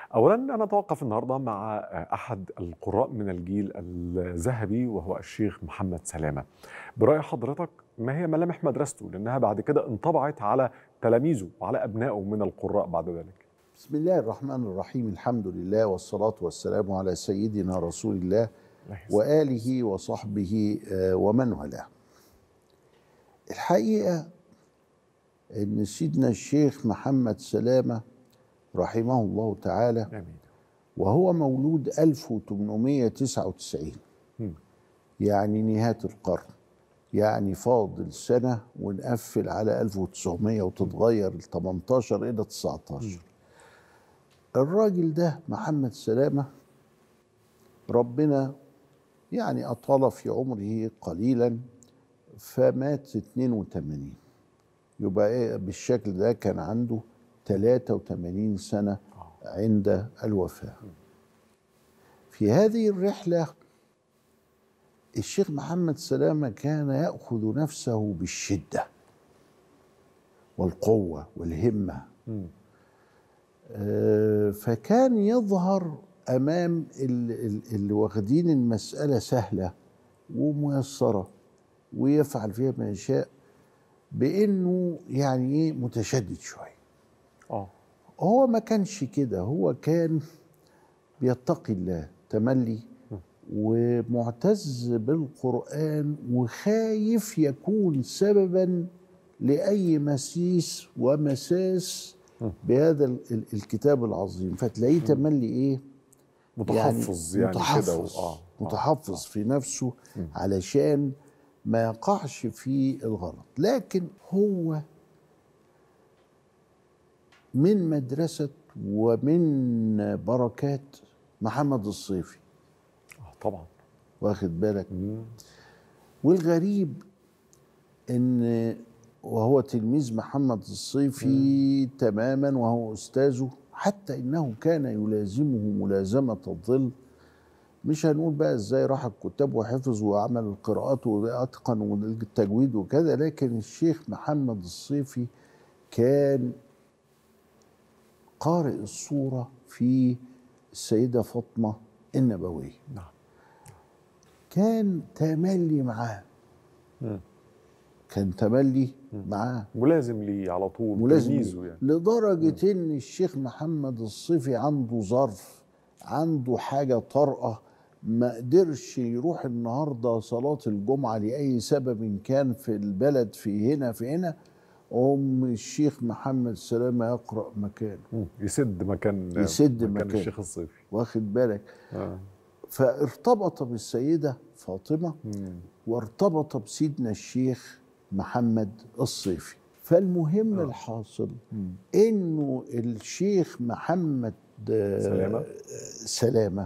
اولا انا اتوقف النهارده مع احد القراء من الجيل الذهبي وهو الشيخ محمد سلامه براي حضرتك ما هي ملامح مدرسته لانها بعد كده انطبعت على تلاميذه وعلى ابنائه من القراء بعد ذلك بسم الله الرحمن الرحيم الحمد لله والصلاة والسلام على سيدنا رسول الله وآله وصحبه ومن والاه الحقيقة أن سيدنا الشيخ محمد سلامة رحمه الله تعالى امين وهو مولود 1899 مم. يعني نهاية القرن يعني فاضل سنة ونقفل على 1900 وتتغير ال 18 إلى 19 الراجل ده محمد سلامة ربنا يعني أطال في عمره قليلا فمات 82 يبقى إيه بالشكل ده كان عنده 83 سنة عند الوفاة في هذه الرحلة الشيخ محمد سلامة كان يأخذ نفسه بالشدة والقوة والهمة مم. آه، فكان يظهر امام ال- ال- اللي واخدين المساله سهله وميسره ويفعل فيها ما يشاء بانه يعني ايه متشدد شويه اه هو ما كانش كده هو كان بيتقي الله تملي ومعتز بالقرآن وخايف يكون سببا لأي مسيس ومساس بهذا ال- ال- الكتاب العظيم فتلاقيه تملي ايه متحفظ يعني, كده متحفظ و- اه متحفظ في نفسه علشان ما يقعش في الغلط لكن هو من مدرسة ومن بركات محمد الصيفي آه، طبعا واخد بالك مم. والغريب ان وهو تلميذ محمد الصيفي تماما وهو استاذه حتى انه كان يلازمه ملازمه الظل مش هنقول بقى ازاي راح الكتاب وحفظ وعمل القراءات واتقن التجويد وكذا لكن الشيخ محمد الصيفي كان قارئ الصوره في السيده فاطمه النبويه نعم كان تملي معاه مم. كان تملي معاه ملازم لي على طول ملازم تلميذه يعني لدرجة إن الشيخ محمد الصيفي عنده ظرف عنده حاجة طارئة ما قدرش يروح النهاردة صلاة الجمعة لأي سبب كان في البلد في هنا في هنا أم الشيخ محمد سلامة يقرأ مكانه مم. يسد مكان يسد مكان مكان. الشيخ الصيفي واخد بالك آه. فارتبط بالسيدة فاطمة مم. وارتبط بسيدنا الشيخ محمد الصيفي فالمهم الحاصل مم. انه الشيخ محمد آه، سلامة. آه، سلامة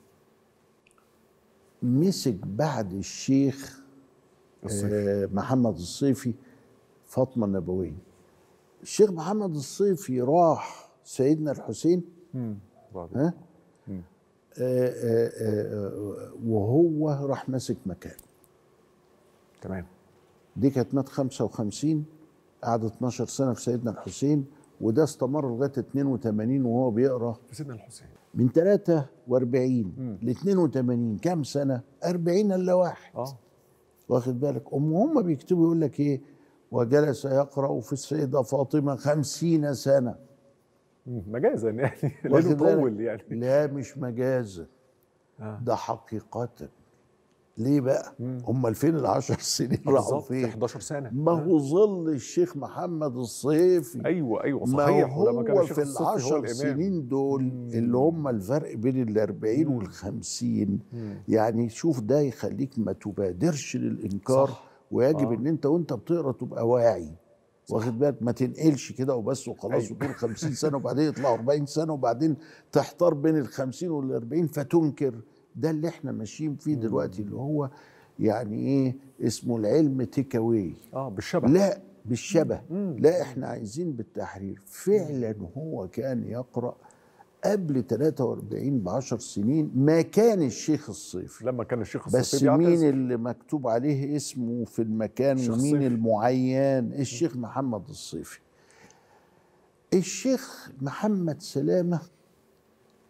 مسك بعد الشيخ الصيفي آه، محمد الصيفي فاطمة النبوية الشيخ محمد الصيفي راح سيدنا الحسين مم. بعد- ها مم. آه، آه، آه، وهو راح ماسك مكانه تمام دي كانت مات 55 قعد 12 سنه في سيدنا الحسين وده استمر لغايه 82 وهو بيقرا في سيدنا الحسين من 43 مم. ل 82 كام سنه 40 الا واحد اه واخد بالك ام هم بيكتبوا يقول لك ايه وجلس يقرا في السيده فاطمه 50 سنه مم. مجازا يعني واخد لانه بالك؟ طول يعني لا مش مجازا آه. ده حقيقه ليه بقى مم. هم فين العشر سنين راحوا بالظبط في فين 11 سنه ما هو ظل الشيخ محمد الصيفي ايوه ايوه ما صحيح ولما كان هو الشيخ في الصيفي هو العشر الامام سنين دول مم. اللي هم الفرق بين الأربعين والخمسين مم. يعني شوف ده يخليك ما تبادرش للإنكار صح. ويجب آه. ان انت وانت بتقرا تبقى واعي واخد بالك ما تنقلش كده وبس وخلاص أيوة. وتقول 50 سنه وبعدين يطلع 40 سنه وبعدين تحتار بين ال 50 وال 40 فتنكر ده اللي احنا ماشيين فيه دلوقتي اللي هو يعني ايه اسمه العلم تيك اواي اه بالشبه لا بالشبه مم. لا احنا عايزين بالتحرير فعلا هو كان يقرا قبل 43 ب 10 سنين ما كان الشيخ الصيفي لما كان الشيخ بس الصيفي مين بيعتذر اللي مكتوب عليه اسمه في المكان الشيخ ومين الصيفي. المعين الشيخ محمد الصيفي الشيخ محمد سلامة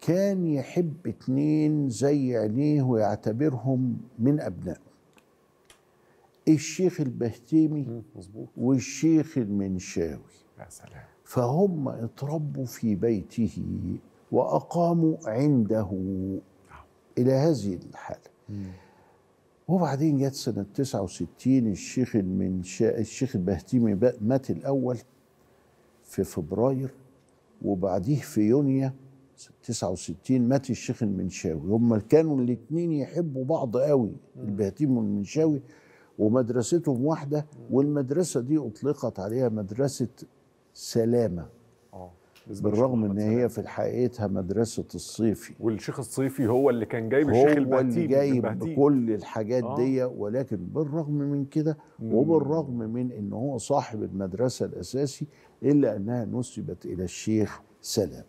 كان يحب اتنين زي عينيه ويعتبرهم من أبنائه الشيخ البهتيمي مم، مظبوط والشيخ المنشاوي يا سلام فهم اتربوا في بيته وأقاموا عنده إلى هذه الحالة وبعدين جت سنة 69 الشيخ المنشا الشيخ البهتيمي بقى مات الأول في فبراير وبعديه في يونيو 69 مات الشيخ المنشاوي هم كانوا الاثنين يحبوا بعض قوي البهتيمي والمنشاوي ومدرستهم واحدة والمدرسة دي أطلقت عليها مدرسة سلامة اه بالنسبة للشيخ بالرغم محمد ان سلام. هي في حقيقتها مدرسة الصيفي والشيخ الصيفي هو اللي كان جايب هو الشيخ اللي البهتيمي جايب البهتيمي. كل الحاجات آه. دي ولكن بالرغم من كده وبالرغم من ان هو صاحب المدرسة الاساسي الا انها نسبت الى الشيخ سلام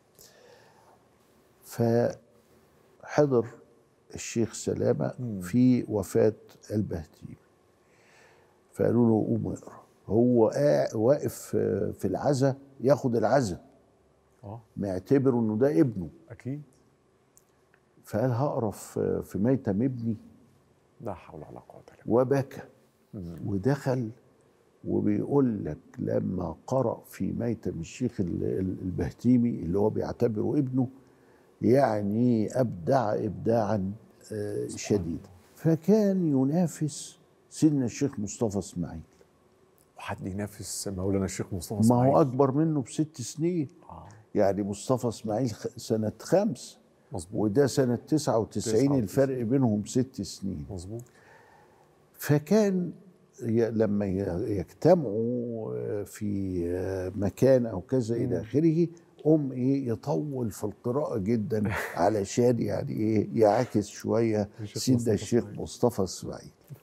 فحضر الشيخ سلامة في وفاة البهتيمي فقالوا له قوم اقرا هو قاع- واقف آه، في العزا ياخد العزا اه معتبر انه ده ابنه اكيد فقال هقرا في في ميتم ابني لا حول ولا قوه الا بالله وبكى ودخل وبيقول لك لما قرأ في ميتم الشيخ ال- ال- البهتيمي اللي هو بيعتبره ابنه يعني أبدع إبداعا آه، شديدا فكان ينافس سن الشيخ مصطفى إسماعيل وحد ينافس مولانا الشيخ مصطفى ما اسماعيل هو أكبر منه بست سنين آه. يعني مصطفى إسماعيل خ- سنة خمس مظبوط وده سنة 99 99. الفرق بينهم ست سنين مظبوط فكان ي- لما ي- يجتمعوا في مكان او كذا الى اخره قوم ايه يطول في القراءه جدا علشان يعني ايه يعاكس شويه الشيخ سيدنا مصطفى الشيخ إسماعيل. مصطفى اسماعيل